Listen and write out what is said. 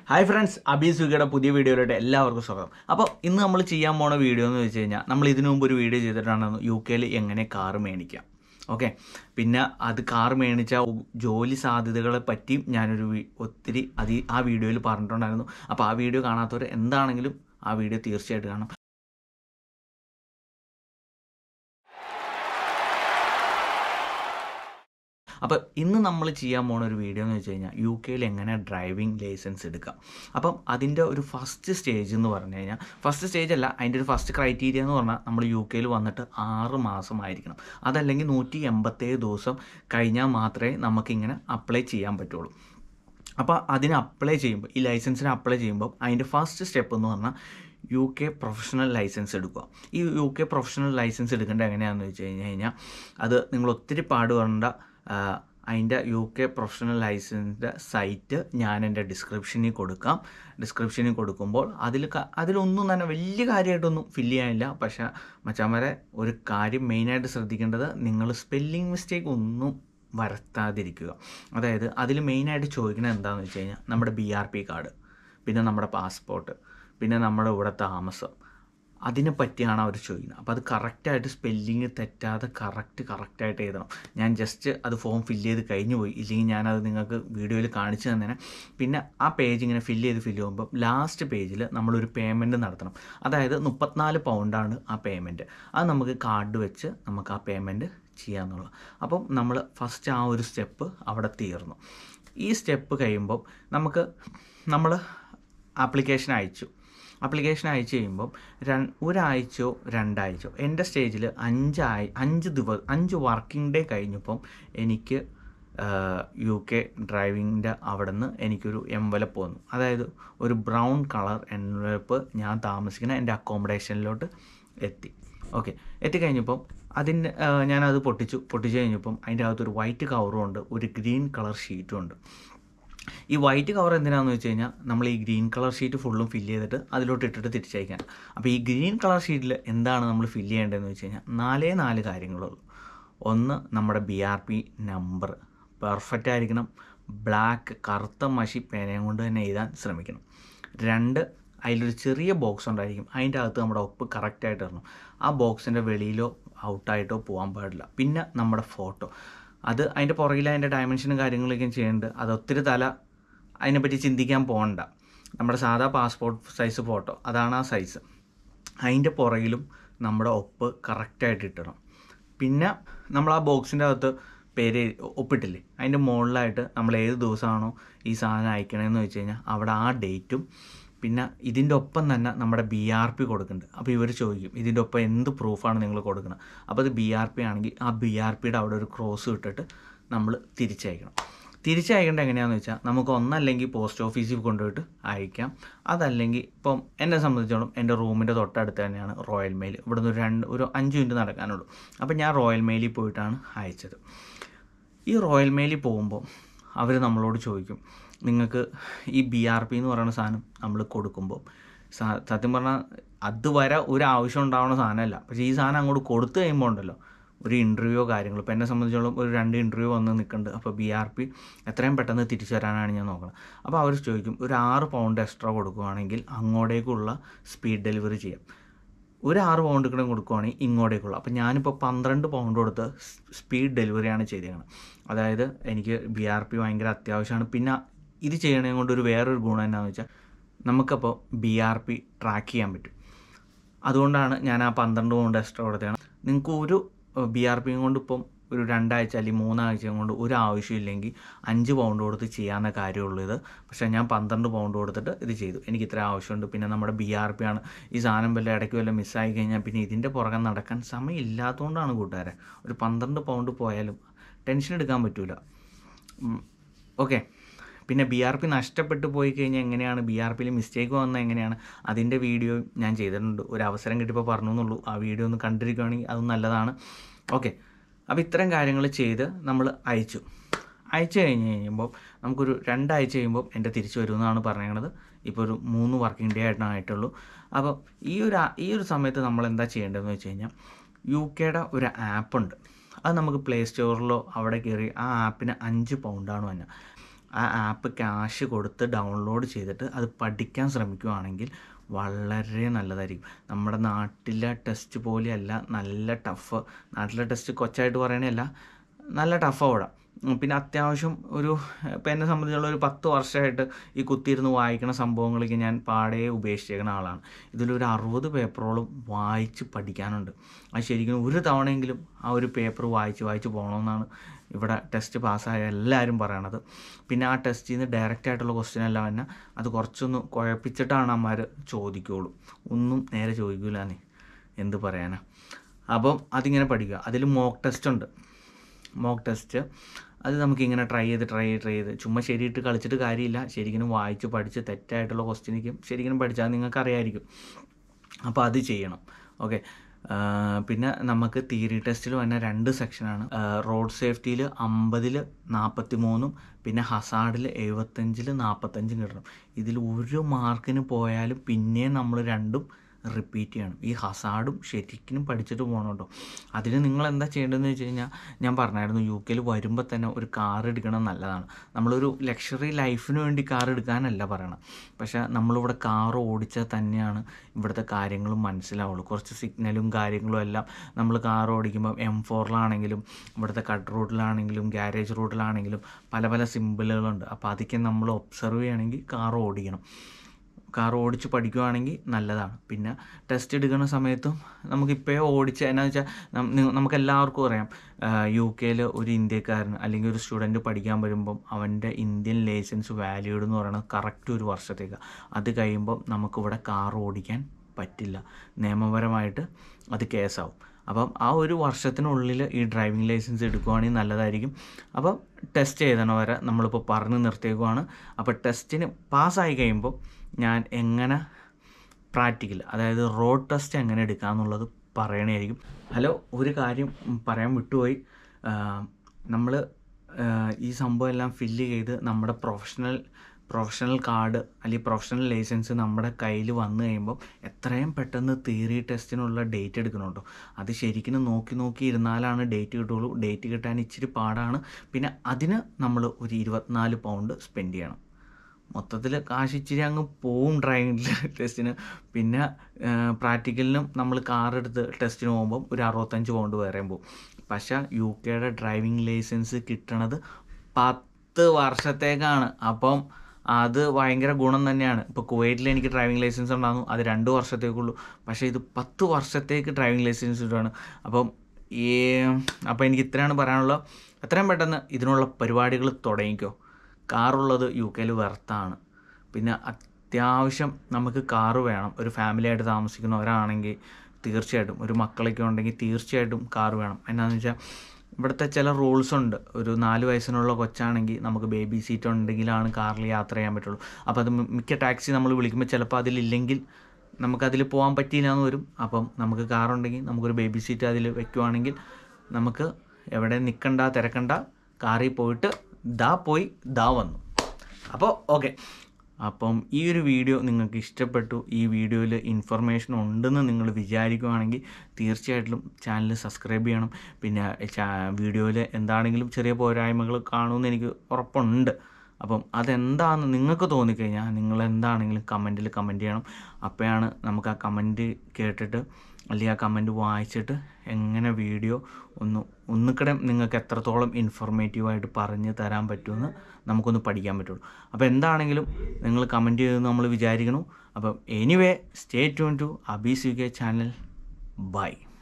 hi friends Abi സുഖയുടെ പുതിയ വീഡിയോയിലോട്ട് എല്ലാവർക്കും സ്വാഗതം അപ്പോൾ ഇന്ന് നമ്മൾ ചെയ്യാൻ പോണ വീഡിയോ എന്ന് വെച്ച് കഴിഞ്ഞാൽ നമ്മൾ ഇതിനു മുമ്പ് ഒരു വീഡിയോ ചെയ്തിട്ടാണ് യു കെയിൽ എങ്ങനെ കാറ് മേടിക്കാം ഓക്കെ പിന്നെ അത് കാർ മേടിച്ച ജോലി സാധ്യതകളെ പറ്റിയും ഞാനൊരു വി- ഒത്തിരി അത് ഈ- ആ വീഡിയോയിൽ പറഞ്ഞിട്ടുണ്ടായിരുന്നു അപ്പോൾ ആ വീഡിയോ കാണാത്തവർ എന്താണെങ്കിലും ആ വീഡിയോ തീർച്ചയായിട്ടും കാണാം അപ്പോൾ ഇന്ന് നമ്മൾ ചെയ്യാൻ പോണ ഒരു വീഡിയോ എന്ന് വെച്ച് കഴിഞ്ഞാൽ യു കെയിൽ എങ്ങനെ ഡ്രൈവിംഗ് ലൈസൻസ് എടുക്കാം അപ്പം അതിൻ്റെ ഒരു ഫസ്റ്റ് സ്റ്റേജ് എന്ന് പറഞ്ഞു കഴിഞ്ഞാൽ ഫസ്റ്റ് സ്റ്റേജ് അല്ല അതിൻ്റെ ഒരു ഫസ്റ്റ് ക്രൈറ്റീരിയ എന്ന് പറഞ്ഞാൽ നമ്മൾ യു കെയിൽ വന്നിട്ട് ആറ് മാസമായിരിക്കണം അതല്ലെങ്കിൽ നൂറ്റി എൺപത്തേഴ് ദിവസം കഴിഞ്ഞാൽ മാത്രമേ നമുക്കിങ്ങനെ അപ്ലൈ ചെയ്യാൻ പറ്റുള്ളൂ അപ്പോൾ അതിന് അപ്ലൈ ചെയ്യുമ്പോൾ ഈ ലൈസൻസിന് അപ്ലൈ ചെയ്യുമ്പോൾ അതിൻ്റെ ഫസ്റ്റ് സ്റ്റെപ്പ് എന്ന് പറഞ്ഞാൽ യു കെ പ്രൊഫഷണൽ ലൈസൻസ് എടുക്കുക ഈ യു കെ പ്രൊഫഷണൽ ലൈസൻസ് എടുക്കേണ്ടത് എങ്ങനെയാണെന്ന് വെച്ച് കഴിഞ്ഞ് കഴിഞ്ഞാൽ അത് നിങ്ങൾ ഒത്തിരി പാടുപെടേണ്ട അതിൻ്റെ യു കെ പ്രൊഫഷണൽ ലൈസൻസിൻ്റെ സൈറ്റ് ഞാൻ എൻ്റെ ഡിസ്ക്രിപ്ഷനിൽ കൊടുക്കാം ഡിസ്ക്രിപ്ഷനിൽ കൊടുക്കുമ്പോൾ അതിൽ ക- അതിലൊന്നും തന്നെ വലിയ കാര്യമായിട്ടൊന്നും ഫില്ല് ചെയ്യാനില്ല പക്ഷേ മച്ചാമരെ ഒരു കാര്യം മെയിനായിട്ട് ശ്രദ്ധിക്കേണ്ടത് നിങ്ങൾ സ്പെല്ലിംഗ് മിസ്റ്റേക്ക് ഒന്നും വരുത്താതിരിക്കുക അതായത് അതിൽ മെയിനായിട്ട് ചോദിക്കുന്നത് എന്താണെന്ന് വെച്ച് കഴിഞ്ഞാൽ നമ്മുടെ ബി ആർ പി കാർഡ് പിന്നെ നമ്മുടെ പാസ്പോർട്ട് പിന്നെ നമ്മുടെ ഇവിടെ താമസം അതിനെ പറ്റിയാണ് അവർ ചോദിക്കുന്നത് അപ്പോൾ അത് കറക്റ്റായിട്ട് സ്പെല്ലിങ് തെറ്റാതെ കറക്റ്റ് കറക്റ്റായിട്ട് എഴുതണം ഞാൻ ജസ്റ്റ് അത് ഫോം ഫില്ല് ചെയ്ത് കഴിഞ്ഞു പോയി ഇല്ലെങ്കിൽ ഞാനത് നിങ്ങൾക്ക് വീഡിയോയിൽ കാണിച്ചു തന്നെ പിന്നെ ആ പേജ് ഇങ്ങനെ ഫില്ല് ചെയ്ത് ഫില്ല് ചെയ്യുമ്പോൾ ലാസ്റ്റ് പേജിൽ നമ്മളൊരു പേയ്മെൻറ്റ് നടത്തണം അതായത് മുപ്പത്തിനാല് പൗണ്ടാണ് ആ പേയ്മെൻറ്റ് അത് നമുക്ക് കാർഡ് വെച്ച് നമുക്ക് ആ പേയ്മെൻറ്റ് ചെയ്യാന്നുള്ളത് അപ്പം നമ്മൾ ഫസ്റ്റ് ആ ഒരു സ്റ്റെപ്പ് അവിടെ തീർന്നു ഈ സ്റ്റെപ്പ് കഴിയുമ്പോൾ നമുക്ക് നമ്മൾ ആപ്ലിക്കേഷൻ അയച്ചു ആപ്ലിക്കേഷൻ അയച്ചു കഴിയുമ്പം രണ്ട് ഒരാഴ്ചയോ രണ്ടാഴ്ചയോ എൻ്റെ സ്റ്റേജിൽ അഞ്ചായി അഞ്ച് ദിവസം അഞ്ച് വർക്കിംഗ് ഡേ കഴിഞ്ഞപ്പം എനിക്ക് യു കെ ഡ്രൈവിങ്ങിൻ്റെ അവിടെ നിന്ന് എനിക്കൊരു എൻവലപ്പ് വന്നു അതായത് ഒരു ബ്രൗൺ കളർ എൻവലപ്പ് ഞാൻ താമസിക്കുന്ന എൻ്റെ അക്കോമഡേഷനിലോട്ട് എത്തി ഓക്കെ എത്തിക്കഴിഞ്ഞപ്പം അതിന് ഞാനത് പൊട്ടിച്ചു പൊട്ടിച്ചു കഴിഞ്ഞപ്പം അതിൻ്റെ അകത്തൊരു വൈറ്റ് കവറും ഉണ്ട് ഒരു ഗ്രീൻ കളർ ഷീറ്റും ഉണ്ട് ഈ വൈറ്റ് കവർ എന്തിനാന്ന് വെച്ച് കഴിഞ്ഞാൽ നമ്മൾ ഈ ഗ്രീൻ കളർ ഷീറ്റ് ഫുള്ളും ഫില്ല് ചെയ്തിട്ട് അതിലോട്ട് ഇട്ടിട്ട് തിരിച്ചയക്കാൻ അപ്പോൾ ഈ ഗ്രീൻ കളർ ഷീറ്റിൽ എന്താണ് നമ്മൾ ഫില്ല് ചെയ്യേണ്ടതെന്ന് വെച്ച് കഴിഞ്ഞാൽ നാലേ നാല് കാര്യങ്ങളുള്ളൂ ഒന്ന് നമ്മുടെ B R P number perfect ആയിരിക്കണം ബ്ലാക്ക് കറുത്ത മഷി പേനയും കൊണ്ട് തന്നെ എഴുതാൻ ശ്രമിക്കണം രണ്ട് അതിലൊരു ചെറിയ ബോക്സ് ഉണ്ടായിരിക്കും അതിൻ്റെ അകത്ത് നമ്മുടെ ഒപ്പ് കറക്റ്റായിട്ട് ഇടണം ആ ബോക്സിൻ്റെ വെളിയിലോ ഔട്ടായിട്ടോ പോകാൻ പാടില്ല പിന്നെ നമ്മുടെ ഫോട്ടോ അത് അതിൻ്റെ പുറകിൽ അതിൻ്റെ ഡയമെൻഷനും കാര്യങ്ങളൊക്കെ ചെയ്യുന്നുണ്ട് അത് ഒത്തിരി തല അതിനെപ്പറ്റി ചിന്തിക്കാൻ പോകണ്ട നമ്മുടെ സാധാ പാസ്പോർട്ട് സൈസ് ഫോട്ടോ അതാണ് ആ സൈസ് അതിൻ്റെ പുറകിലും നമ്മുടെ ഒപ്പ് കറക്റ്റായിട്ട് ഇട്ടണം പിന്നെ നമ്മൾ ആ ബോക്സിൻ്റെ അകത്ത് പേര് എഴുതി- ഒപ്പിട്ടില്ലേ അതിൻ്റെ മുകളിലായിട്ട് നമ്മൾ ഏത് ദിവസമാണോ ഈ സാധനം അയക്കണമെന്ന് വെച്ച് കഴിഞ്ഞാൽ അവിടെ ആ ഡേറ്റും പിന്നെ ഇതിൻ്റെ ഒപ്പം തന്നെ നമ്മുടെ ബി ആർ പി കൊടുക്കുന്നുണ്ട് അപ്പോൾ ഇവർ ചോദിക്കും ഇതിൻ്റെ ഒപ്പം എന്ത് പ്രൂഫാണ് നിങ്ങൾ കൊടുക്കുന്നത് അപ്പോൾ അത് ബി ആർ പി ആണെങ്കിൽ ആ ബി ആർ പിയുടെ അവിടെ ഒരു ക്രോസ് ഇട്ടിട്ട് നമ്മൾ തിരിച്ചയക്കണം തിരിച്ചയക്കേണ്ടത് എങ്ങനെയാണെന്ന് വെച്ചാൽ നമുക്ക് ഒന്നല്ലെങ്കിൽ പോസ്റ്റ് ഓഫീസിൽ കൊണ്ടുപോയിട്ട് അയക്കാം അതല്ലെങ്കിൽ ഇപ്പം എന്നെ സംബന്ധിച്ചോളം എൻ്റെ റൂമിൻ്റെ തൊട്ടടുത്ത് തന്നെയാണ് റോയൽ മെയിൽ ഇവിടെ നിന്ന് ഒരു രണ്ട് ഒരു അഞ്ച് മിനിറ്റ് നടക്കാനുള്ളൂ അപ്പം ഞാൻ റോയൽ മെയിലിൽ പോയിട്ടാണ് അയച്ചത് ഈ റോയൽ മെയിലിൽ പോകുമ്പോൾ അവർ നമ്മളോട് ചോദിക്കും നിങ്ങൾക്ക് ഈ ബി ആർ പി എന്ന് പറയുന്ന സാധനം നമ്മൾ കൊടുക്കുമ്പോൾ സാ- സത്യം പറഞ്ഞാൽ അതുവരെ ഒരു ആവശ്യം ഉണ്ടാവുന്ന സാധനമല്ല പക്ഷേ ഈ സാധനം അങ്ങോട്ട് കൊടുത്തു കഴിയുമ്പോൾ ഉണ്ടല്ലോ ഒരു ഇൻ്റർവ്യൂയോ കാര്യങ്ങളോ ഇപ്പോൾ എന്നെ സംബന്ധിച്ചോളം ഒരു രണ്ട് ഇൻ്റർവ്യൂ വന്ന് നിൽക്കുന്നുണ്ട് അപ്പോൾ ബി ആർ പി എത്രയും പെട്ടെന്ന് തിരിച്ചു വരാനാണ് ഞാൻ നോക്കുന്നത് അപ്പോൾ അവർ ചോദിക്കും ഒരു ആറ് പൗണ്ട് എക്സ്ട്രാ കൊടുക്കുകയാണെങ്കിൽ അങ്ങോട്ടേക്കുള്ള സ്പീഡ് ഡെലിവറി ചെയ്യാം ഒരു ആറ് പൗണ്ട് കൂടെ കൊടുക്കുവാണെങ്കിൽ ഇങ്ങോട്ടേക്കുള്ള അപ്പോൾ ഞാനിപ്പോൾ പന്ത്രണ്ട് പൗണ്ട് കൊടുത്ത് സ്പീഡ് ഡെലിവറിയാണ് ചെയ്തേക്കുന്നത് അതായത് എനിക്ക് ബി ആർ പി ഭയങ്കര അത്യാവശ്യമാണ് പിന്നെ ഇത് ചെയ്യണേ കൊണ്ട് ഒരു വേറൊരു ഗുണം എന്നാന്ന് വെച്ചാൽ നമുക്കപ്പോൾ ബി ആർ പി ട്രാക്ക് ചെയ്യാൻ പറ്റും അതുകൊണ്ടാണ് ഞാൻ ആ പന്ത്രണ്ട് പൗണ്ട് എക്സ്ട്രാ കൊടുത്തതാണ് നിങ്ങൾക്ക് ഒരു ബി ആർ പിയും കൊണ്ട് ഇപ്പം ഒരു രണ്ടാഴ്ച അല്ലെങ്കിൽ മൂന്നാഴ്ച കൊണ്ട് ഒരു ആവശ്യമില്ലെങ്കിൽ അഞ്ച് പൗണ്ട് കൊടുത്ത് ചെയ്യാവുന്ന കാര്യമുള്ളൂ ഇത് പക്ഷേ ഞാൻ പന്ത്രണ്ട് പൗണ്ട് കൊടുത്തിട്ട് ഇത് ചെയ്തു എനിക്ക് ഇത്ര ആവശ്യമുണ്ട് പിന്നെ നമ്മുടെ ബി ആർ പി ആണ് ഈ സാധനം വല്ല ഇടയ്ക്ക് വല്ല മിസ്സായി കഴിഞ്ഞാൽ പിന്നെ ഇതിൻ്റെ പുറകെ നടക്കാൻ സമയം ഇല്ലാത്തതുകൊണ്ടാണ് കൂട്ടുകാരെ ഒരു പന്ത്രണ്ട് പൗണ്ട് പോയാലും ടെൻഷൻ എടുക്കാൻ പറ്റൂല ഓക്കെ പിന്നെ ബി ആർ പി നഷ്ടപ്പെട്ടു പോയി കഴിഞ്ഞാൽ എങ്ങനെയാണ് ബി ആർ പിയിൽ മിസ്റ്റേക്ക് വന്നത് എങ്ങനെയാണ് അതിൻ്റെ വീഡിയോ ഞാൻ ചെയ്തിട്ടുണ്ട് ഒരു അവസരം കിട്ടിയപ്പോൾ പറഞ്ഞു എന്നുള്ളൂ ആ വീഡിയോ ഒന്ന് കണ്ടിരിക്കുകയാണെങ്കിൽ അത് നല്ലതാണ് ഓക്കെ അപ്പോൾ ഇത്തരം കാര്യങ്ങൾ ചെയ്ത് നമ്മൾ അയച്ചു അയച്ചു കഴിഞ്ഞ് കഴിയുമ്പോൾ നമുക്കൊരു രണ്ടാഴ്ച കഴിയുമ്പോൾ എൻ്റെ തിരിച്ചു വരുമെന്നാണ് പറയുന്നത് ഇപ്പോൾ ഒരു മൂന്ന് വർക്കിംഗ് ഡേ ആയിട്ടാണ് ആയിട്ടുള്ളൂ അപ്പോൾ ഈ ഒരു ആ- ഈ ഒരു സമയത്ത് നമ്മൾ എന്താ ചെയ്യേണ്ടതെന്ന് വെച്ച് കഴിഞ്ഞാൽ യു കെയുടെ ഒരു ആപ്പുണ്ട് അത് നമുക്ക് പ്ലേ സ്റ്റോറിലോ അവിടെ കയറി ആ ആപ്പിന് അഞ്ച് പൗണ്ടാണ് വന്നത് ആ ആപ്പ് ക്യാഷ് കൊടുത്ത് ഡൗൺലോഡ് ചെയ്തിട്ട് അത് പഠിക്കാൻ ശ്രമിക്കുകയാണെങ്കിൽ വളരെ നല്ലതായിരിക്കും നമ്മുടെ നാട്ടിലെ ടെസ്റ്റ് പോലെയല്ല നല്ല ടഫ് നാട്ടിലെ ടെസ്റ്റ് കൊച്ചായിട്ട് പറയണതല്ല നല്ല ടഫ് അവിടെ ഉം, പിന്നെ അത്യാവശ്യം ഒരു ഇപ്പം എന്നെ സംബന്ധിച്ചുള്ള ഒരു പത്ത് വർഷമായിട്ട് ഈ കുത്തിയിരുന്ന് വായിക്കണ സംഭവങ്ങളൊക്കെ ഞാൻ പാടെ ഉപേക്ഷിച്ചേക്കുന്ന ആളാണ് ഇതിലൊരു അറുപത് പേപ്പറോളം വായിച്ച് പഠിക്കാനുണ്ട് അത് ശരിക്കും ഒരു തവണയെങ്കിലും ആ ഒരു പേപ്പർ വായിച്ച് വായിച്ച് പോകണമെന്നാണ് ഇവിടെ ടെസ്റ്റ് പാസ്സായ എല്ലാവരും പറയണത് പിന്നെ ആ ടെസ്റ്റിൽ നിന്ന് ഡയറക്റ്റ് ആയിട്ടുള്ള ക്വസ്റ്റ്യൻ എല്ലാം തന്നെ അത് കുറച്ചൊന്ന് കുഴപ്പിച്ചിട്ടാണ് അമ്മമാർ ചോദിക്കുകയുള്ളൂ ഒന്നും നേരെ ചോദിക്കൂല നീ എന്ത് പറയാനാ അപ്പം അതിങ്ങനെ പഠിക്കുക അതിൽ മോക്ക് ടെസ്റ്റ് ഉണ്ട് മോക്ക് ടെസ്റ്റ് അത് നമുക്കിങ്ങനെ ട്രൈ ചെയ്ത് ട്രൈ ചെയ്ത് ട്രൈ ചെയ്ത് ചുമ്മാ ശരിയിട്ട് കളിച്ചിട്ട് കാര്യമില്ല ശരിക്കും വായിച്ച് പഠിച്ച് തെറ്റായിട്ടുള്ള ക്വസ്റ്റ്യനിക്കും ശരിക്കും പഠിച്ചാൽ നിങ്ങൾക്ക് അറിയായിരിക്കും അപ്പോൾ അത് ചെയ്യണം ഓക്കെ പിന്നെ നമുക്ക് തിയറി ടെസ്റ്റിൽ വന്ന രണ്ട് സെക്ഷനാണ് റോഡ് സേഫ്റ്റിയിൽ അമ്പതിൽ നാൽപ്പത്തി മൂന്നും പിന്നെ ഹസാഡിൽ എഴുപത്തഞ്ചിൽ നാൽപ്പത്തഞ്ചും കിട്ടണം ഇതിൽ ഒരു മാർക്കിന് പോയാലും പിന്നെയും നമ്മൾ രണ്ടും റിപ്പീറ്റ് ചെയ്യണം ഈ ഹസാഡും ശരിക്കും പഠിച്ചിട്ട് പോകണം കേട്ടോ അതിന് നിങ്ങൾ എന്താ ചെയ്യേണ്ടതെന്ന് വെച്ച് കഴിഞ്ഞാൽ ഞാൻ പറഞ്ഞായിരുന്നു യു കെയിൽ വരുമ്പോൾ തന്നെ ഒരു കാർ എടുക്കണം നല്ലതാണ് നമ്മളൊരു ലക്ഷറി ലൈഫിന് വേണ്ടി കാർ എടുക്കാനല്ല പറയണം പക്ഷേ നമ്മളിവിടെ കാർ ഓടിച്ചാൽ തന്നെയാണ് ഇവിടുത്തെ കാര്യങ്ങളും മനസ്സിലാവുള്ളൂ കുറച്ച് സിഗ്നലും കാര്യങ്ങളും എല്ലാം നമ്മൾ കാർ ഓടിക്കുമ്പോൾ എം ഫോറിലാണെങ്കിലും ഇവിടുത്തെ കട്ട് റൂട്ടിലാണെങ്കിലും ഗ്യാരേജ് റൂട്ടിലാണെങ്കിലും പല പല സിമ്പിളുകളുണ്ട് അപ്പോൾ അതൊക്കെ നമ്മൾ ഒബ്സർവ് ചെയ്യണമെങ്കിൽ കാർ ഓടിക്കണം കാർ ഓടിച്ച് പഠിക്കുവാണെങ്കിൽ നല്ലതാണ് പിന്നെ ടെസ്റ്റ് എടുക്കുന്ന സമയത്തും നമുക്കിപ്പോഴേ ഓടിച്ച് എന്നാന്ന് വെച്ചാൽ നമുക്ക് എല്ലാവർക്കും അറിയാം യു കെയിൽ ഒരു ഇന്ത്യക്കാരൻ അല്ലെങ്കിൽ ഒരു സ്റ്റുഡൻറ്റ് പഠിക്കാൻ വരുമ്പം അവൻ്റെ ഇന്ത്യൻ ലൈസൻസ് വാല്യൂഡ് എന്ന് പറയുന്നത് കറക്റ്റ് ഒരു വർഷത്തേക്ക് അത് കഴിയുമ്പം നമുക്കിവിടെ കാർ ഓടിക്കാൻ പറ്റില്ല നിയമപരമായിട്ട് അത് കേസാവും അപ്പം ആ ഒരു വർഷത്തിനുള്ളിൽ ഈ ഡ്രൈവിംഗ് ലൈസൻസ് എടുക്കുവാണെങ്കിൽ നല്ലതായിരിക്കും അപ്പം ടെസ്റ്റ് എഴുതണ വരെ നമ്മളിപ്പോൾ പറഞ്ഞ് നിർത്തിയേക്കുവാണ് അപ്പോൾ ടെസ്റ്റിന് പാസ്സായി കഴിയുമ്പോൾ ഞാൻ എങ്ങനെ പ്രാക്ടിക്കൽ അതായത് റോഡ് ടെസ്റ്റ് എങ്ങനെ എടുക്കാമെന്നുള്ളത് പറയണമായിരിക്കും ഹലോ ഒരു കാര്യം പറയാൻ വിട്ടുപോയി നമ്മൾ ഈ സംഭവം എല്ലാം ഫില്ല് ചെയ്ത് നമ്മുടെ പ്രൊഫഷണൽ പ്രൊഫഷണൽ കാർഡ് അല്ലെങ്കിൽ പ്രൊഫഷണൽ ലൈസൻസ് നമ്മുടെ കയ്യിൽ വന്നു കഴിയുമ്പോൾ എത്രയും പെട്ടെന്ന് തിയറി ടെസ്റ്റിനുള്ള ഡേറ്റ് എടുക്കണം കേട്ടോ അത് ശരിക്കും നോക്കി നോക്കി ഇരുന്നാലാണ് ഡേറ്റ് കിട്ടുള്ളൂ ഡേറ്റ് കിട്ടാൻ ഇച്ചിരി പാടാണ് പിന്നെ അതിന് നമ്മൾ ഒരു ഇരുപത്തിനാല് പൗണ്ട് സ്പെൻഡ് ചെയ്യണം മൊത്തത്തിൽ കാശ് ഇച്ചിരി അങ്ങ് പോവും ഡ്രൈവിംഗ് ടെസ്റ്റിന് പിന്നെ പ്രാക്ടിക്കലിനും നമ്മൾ കാർ എടുത്ത് ടെസ്റ്റിന് പോകുമ്പം ഒരു അറുപത്തഞ്ച് പൗണ്ട് വേറെയും പോകും പക്ഷേ യു കെയുടെ ഡ്രൈവിംഗ് ലൈസൻസ് കിട്ടണത് പത്ത് വർഷത്തേക്കാണ് അപ്പം അത് ഭയങ്കര ഗുണം തന്നെയാണ് ഇപ്പോൾ കുവൈറ്റിൽ എനിക്ക് ഡ്രൈവിംഗ് ലൈസൻസ് ഉണ്ടായിരുന്നു അത് രണ്ട് വർഷത്തേക്കുള്ളൂ പക്ഷേ ഇത് പത്ത് വർഷത്തേക്ക് ഡ്രൈവിംഗ് ലൈസൻസ് ഇടുകയാണ് അപ്പം ഈ അപ്പോൾ എനിക്ക് ഇത്രയാണ് പറയാനുള്ളത് എത്രയും പെട്ടെന്ന് ഇതിനുള്ള പരിപാടികൾ തുടങ്ങിക്കോ കാറുള്ളത് യു കെയിൽ വെർത്താണ് പിന്നെ അത്യാവശ്യം നമുക്ക് കാറ് വേണം ഒരു ഫാമിലി ആയിട്ട് താമസിക്കുന്നവരാണെങ്കിൽ തീർച്ചയായിട്ടും ഒരു മക്കളൊക്കെ ഉണ്ടെങ്കിൽ തീർച്ചയായിട്ടും കാറ് വേണം എന്നാന്ന് വെച്ചാൽ ഇവിടുത്തെ ചില റൂൾസ് ഉണ്ട് ഒരു നാല് വയസ്സിനുള്ള കൊച്ചാണെങ്കിൽ നമുക്ക് ബേബി സീറ്റ് ഉണ്ടെങ്കിലാണ് കാറിൽ യാത്ര ചെയ്യാൻ പറ്റുള്ളൂ അപ്പോൾ അത് മിക്ക ടാക്സി നമ്മൾ വിളിക്കുമ്പോൾ ചിലപ്പോൾ അതിലില്ലെങ്കിൽ നമുക്കതിൽ പോകാൻ പറ്റിയില്ല എന്ന് വരും അപ്പം നമുക്ക് കാറുണ്ടെങ്കിൽ നമുക്കൊരു ബേബി സീറ്റ് അതിൽ വെക്കുവാണെങ്കിൽ നമുക്ക് എവിടെ നിൽക്കണ്ട തിരക്കണ്ട കാറിൽ പോയിട്ട് ദാ പോയി ദാ വന്നു അപ്പോൾ ഓക്കെ അപ്പം ഈ ഒരു വീഡിയോ നിങ്ങൾക്ക് ഇഷ്ടപ്പെട്ടു ഈ വീഡിയോയിൽ ഇൻഫർമേഷൻ ഉണ്ടെന്ന് നിങ്ങൾ വിചാരിക്കുകയാണെങ്കിൽ തീർച്ചയായിട്ടും ചാനൽ സബ്സ്ക്രൈബ് ചെയ്യണം പിന്നെ വീഡിയോയിൽ എന്താണെങ്കിലും ചെറിയ പോരായ്മകൾ കാണുമെന്ന് എനിക്ക് ഉറപ്പുണ്ട് അപ്പം അതെന്താണെന്ന് നിങ്ങൾക്ക് തോന്നിക്കഴിഞ്ഞാൽ നിങ്ങൾ എന്താണെങ്കിലും കമൻറ്റിൽ കമൻറ്റ് ചെയ്യണം അപ്പോഴാണ് നമുക്ക് ആ കമൻറ്റ് കേട്ടിട്ട് അല്ലെങ്കിൽ ആ കമൻറ്റ് വായിച്ചിട്ട് എങ്ങനെ വീഡിയോ ഒന്ന് ഒന്നുകിടെ നിങ്ങൾക്ക് എത്രത്തോളം ഇൻഫോർമേറ്റീവായിട്ട് പറഞ്ഞു തരാൻ പറ്റുമെന്ന് നമുക്കൊന്ന് പഠിക്കാൻ പറ്റുള്ളൂ അപ്പോൾ എന്താണെങ്കിലും നിങ്ങൾ കമൻറ്റ് ചെയ്തെന്ന് നമ്മൾ വിചാരിക്കണം അപ്പം anyway stay tune to Abee's U K channel by